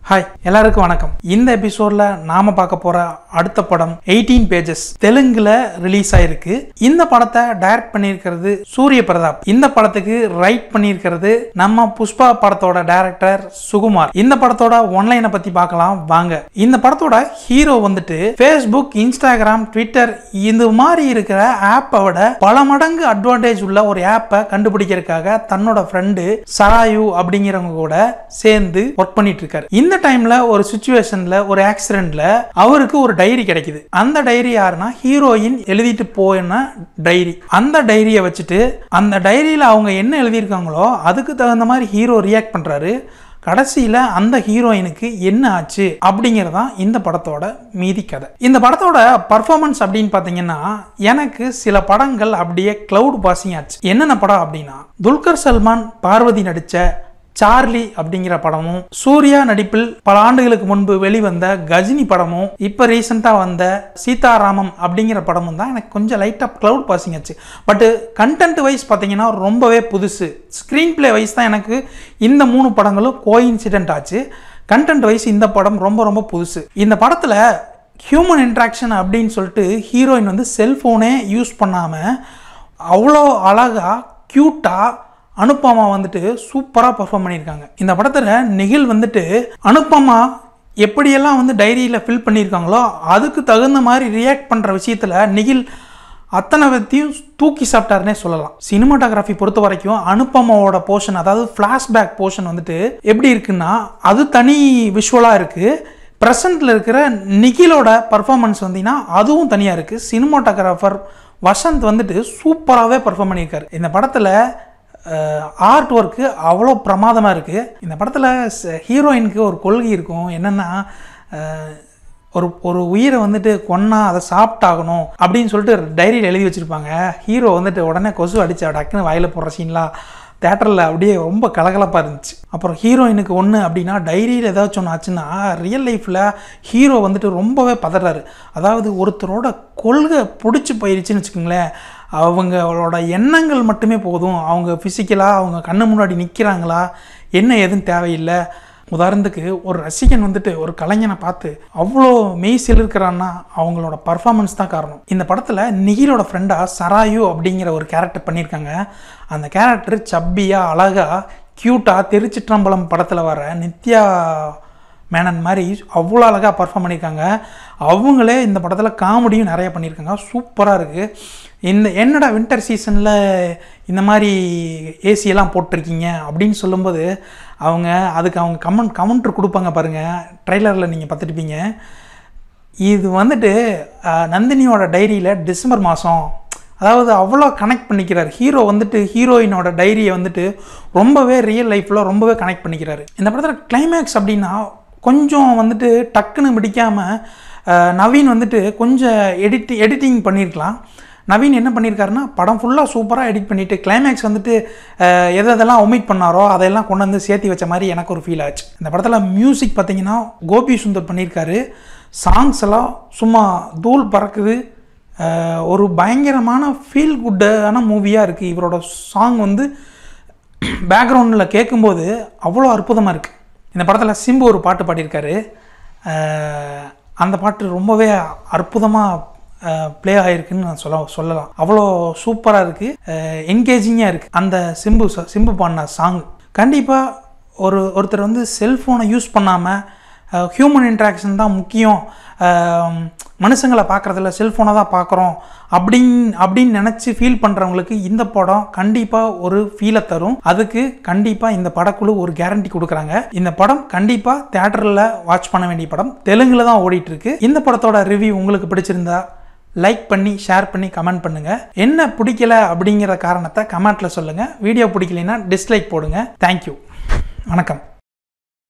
hi எல்லாருக்கும் வணக்கம் இந்த எபிசோட்ல நாம பார்க்க போற அடுத்த படம் எயிட்டீன் பேஜஸ் தெலுங்குல ரிலீஸ் ஆயிருக்கு இந்த படத்தை டைரக்ட் பண்ணியிருக்கிறது சூரிய பிரதாப் இந்த படத்துக்கு ரைட் பண்ணியிருக்கிறது நம்ம புஷ்பா படத்தோட டைரக்டர் சுகுமார் இந்த படத்தோட ஒன்லைனை பத்தி பார்க்கலாம் வாங்க இந்த படத்தோட ஹீரோ வந்துட்டு ஃபேஸ்புக் இன்ஸ்டாகிராம் ட்விட்டர் இந்த மாதிரி இருக்கிற ஆப்பை விட பல மடங்கு அட்வான்டேஜ் உள்ள ஒரு ஆப்பை கண்டுபிடிக்கிறதுக்காக தன்னோட ஃப்ரெண்டு சராயு அப்படிங்கிறவங்க கூட சேர்ந்து ஒர்க் பண்ணிட்டு இருக்காரு இந்த டைம்ல ஒரு சுச்சுவேஷன்ல ஒரு ஆக்சிடென்ட்ல அவருக்கு ஒரு டைரி கிடைக்குது அந்த டைரி யாருன்னா ஹீரோயின் எழுதிட்டு போன டைரி அந்த டைரியை வச்சுட்டு அந்த டைரியில அவங்க என்ன எழுதியிருக்காங்களோ அதுக்கு தகுந்த மாதிரி ஹீரோ ரியாக்ட் பண்றாரு கடைசியில் அந்த ஹீரோயினுக்கு என்ன ஆச்சு அப்படிங்கிறதான் இந்த படத்தோட மீதி கதை இந்த படத்தோட பர்ஃபார்மன்ஸ் அப்படின்னு பார்த்தீங்கன்னா எனக்கு சில படங்கள் அப்படியே கிளவுட் பாசிங் ஆச்சு என்னென்ன படம் அப்படின்னா துல்கர் சல்மான் பார்வதி நடித்த சார்லி அப்படிங்கிற படமும் சூர்யா நடிப்பில் பல ஆண்டுகளுக்கு முன்பு வெளிவந்த கஜினி படமும் இப்போ ரீசெண்டாக வந்த சீதாராமம் அப்படிங்கிற படமும் தான் எனக்கு கொஞ்சம் லைட்டாக க்ளவுட் பாசிங் ஆச்சு பட்டு கண்டென்ட் வைஸ் பார்த்தீங்கன்னா ரொம்பவே புதுசு ஸ்க்ரீன் பிளே வைஸ் தான் எனக்கு இந்த மூணு படங்களும் கோஇன்சிடென்ட் ஆச்சு கண்டென்ட் வைஸ் இந்த படம் ரொம்ப ரொம்ப புதுசு இந்த படத்தில் ஹியூமன் இன்ட்ராக்ஷன் அப்படின்னு சொல்லிட்டு ஹீரோயின் வந்து செல்ஃபோனே யூஸ் பண்ணாமல் அவ்வளோ அழகாக க்யூட்டாக அனுப்பமா வந்துட்டு சூப்பராக பர்ஃபார்ம் பண்ணியிருக்காங்க இந்த படத்தில் நெகில் வந்துட்டு அனுப்பமா எப்படியெல்லாம் வந்து டைரியில் ஃபில் பண்ணியிருக்காங்களோ அதுக்கு தகுந்த மாதிரி ரியாக்ட் பண்ணுற விஷயத்தில் நெகில் அத்தனை பற்றியும் தூக்கி சாப்பிட்டாருனே சொல்லலாம் சினிமாட்டோகிராஃபி பொறுத்த வரைக்கும் அனுப்பமாவோட போர்ஷன் அதாவது ஃப்ளாஷ்பேக் போர்ஷன் வந்துட்டு எப்படி இருக்குன்னா அது தனி விஷுவலாக இருக்குது ப்ரெசண்ட்டில் இருக்கிற நிகிலோட பர்ஃபார்மன்ஸ் வந்தீங்கன்னா அதுவும் தனியாக இருக்குது சினிமாட்டோகிராஃபர் வசந்த் வந்துட்டு சூப்பராகவே பர்ஃபார்ம் பண்ணியிருக்காரு இந்த படத்தில் ஆர்ட் ஒர்க்கு அவ்வளோ பிரமாதமாக இருக்குது இந்த படத்தில் ஹீரோயினுக்கு ஒரு கொள்கை இருக்கும் என்னென்னா ஒரு ஒரு உயிரை வந்துட்டு கொன்னா அதை சாப்பிட்டாகணும் அப்படின்னு சொல்லிட்டு டைரியில் எழுதி வச்சுருப்பாங்க ஹீரோ வந்துட்டு உடனே கொசு அடிச்சு டக்குன்னு வாயில் போடுற சீன்லாம் தேட்டரில் அப்படியே ரொம்ப கலகலப்பாக இருந்துச்சு அப்புறம் ஹீரோயினுக்கு ஒன்று அப்படின்னா டைரியில் ஏதாச்சும் ஒன்று ஆச்சுன்னா ரியல் லைஃப்பில் ஹீரோ வந்துட்டு ரொம்பவே பதறாரு அதாவது ஒருத்தரோட கொள்கை பிடிச்சி போயிருச்சுன்னு வச்சுக்கோங்களேன் அவங்களோட எண்ணங்கள் மட்டுமே போதும் அவங்க ஃபிசிக்கலாக அவங்க கண்ணு முன்னாடி நிற்கிறாங்களா என்ன எதுவும் தேவையில்லை உதாரணத்துக்கு ஒரு ரசிகன் வந்துட்டு ஒரு கலைஞனை பார்த்து அவ்வளோ மெய் செலுக்கிறான்னா அவங்களோட பர்ஃபார்மன்ஸ் தான் காரணம் இந்த படத்தில் நிகிலோட ஃப்ரெண்டாக சராயு அப்படிங்கிற ஒரு கேரக்டர் பண்ணியிருக்காங்க அந்த கேரக்டர் சப்பியாக அழகாக க்யூட்டாக திருச்சிற்றம்பலம் படத்தில் வர நித்யா மேனன் மாதிரி அவ்வளோ அழகாக பர்ஃபார்ம் பண்ணியிருக்காங்க அவங்களே இந்த படத்தில் காமெடியும் நிறைய பண்ணியிருக்காங்க சூப்பராக இருக்குது இந்த என்னடா வின்டர் சீசனில் இந்த மாதிரி ஏசியெல்லாம் போட்டிருக்கீங்க அப்படின்னு சொல்லும்போது அவங்க அதுக்கு அவங்க கமெண்ட் கமெண்ட்ரு கொடுப்பாங்க பாருங்கள் ட்ரெய்லரில் நீங்கள் பார்த்துருப்பீங்க இது வந்துட்டு நந்தினியோட டைரியில் டிசம்பர் மாதம் அதாவது அவ்வளோ கனெக்ட் பண்ணிக்கிறார் ஹீரோ வந்துட்டு ஹீரோயினோட டைரியை வந்துட்டு ரொம்பவே ரியல் லைஃப்பில் ரொம்பவே கனெக்ட் பண்ணிக்கிறாரு இந்த படத்தில் கிளைமேக்ஸ் அப்படின்னா கொஞ்சம் வந்துட்டு டக்குன்னு பிடிக்காமல் நவீன் வந்துட்டு கொஞ்சம் எடிட் எடிட்டிங் பண்ணியிருக்கலாம் நவீன் என்ன பண்ணியிருக்காருன்னா படம் ஃபுல்லாக சூப்பராக எடிட் பண்ணிவிட்டு கிளைமேக்ஸ் வந்துட்டு எதை எதெல்லாம் ஒமிட் பண்ணாரோ அதையெல்லாம் கொண்டு வந்து சேர்த்தி வச்ச மாதிரி எனக்கு ஒரு ஃபீல் ஆச்சு இந்த படத்தில் மியூசிக் பார்த்தீங்கன்னா கோபி சுந்தர் பண்ணியிருக்காரு சாங்ஸ் எல்லாம் சும்மா தூள் பறக்குது ஒரு பயங்கரமான ஃபீல் குட்டான மூவியாக இருக்குது இவரோட சாங் வந்து பேக்ரவுண்டில் கேட்கும்போது அவ்வளோ அற்புதமாக இருக்குது இந்த படத்தில் சிம்பு ஒரு பாட்டு பாடியிருக்காரு அந்த பாட்டு ரொம்பவே அற்புதமாக ப்ளே ஆகிருக்குன்னு நான் சொல்ல சொல்லலாம் அவ்வளோ சூப்பராக இருக்குது என்கேஜிங்காக இருக்குது அந்த சிம்பு சிம்பு பாடின சாங் கண்டிப்பாக ஒரு ஒருத்தர் வந்து செல்ஃபோனை யூஸ் பண்ணாமல் ஹியூமன் இன்ட்ராக்ஷன் தான் முக்கியம் மனுஷங்களை பார்க்குறதில்ல செல்ஃபோனை தான் பார்க்குறோம் அப்படின் அப்படின்னு நினச்சி ஃபீல் பண்ணுறவங்களுக்கு இந்த படம் கண்டிப்பாக ஒரு ஃபீலை தரும் அதுக்கு கண்டிப்பாக இந்த படக்குழு ஒரு கேரண்டி கொடுக்குறாங்க இந்த படம் கண்டிப்பாக தேட்டரில் வாட்ச் பண்ண வேண்டிய படம் தெலுங்கில் தான் ஓடிட்டுருக்கு இந்த படத்தோட ரிவ்யூ உங்களுக்கு பிடிச்சிருந்தா லைக் பண்ணி ஷேர் பண்ணி கமெண்ட் பண்ணுங்கள் என்ன பிடிக்கல அப்படிங்கிற காரணத்தை கமெண்ட்டில் சொல்லுங்கள் வீடியோ பிடிக்கலைன்னா டிஸ்லைக் போடுங்க தேங்க்யூ வணக்கம்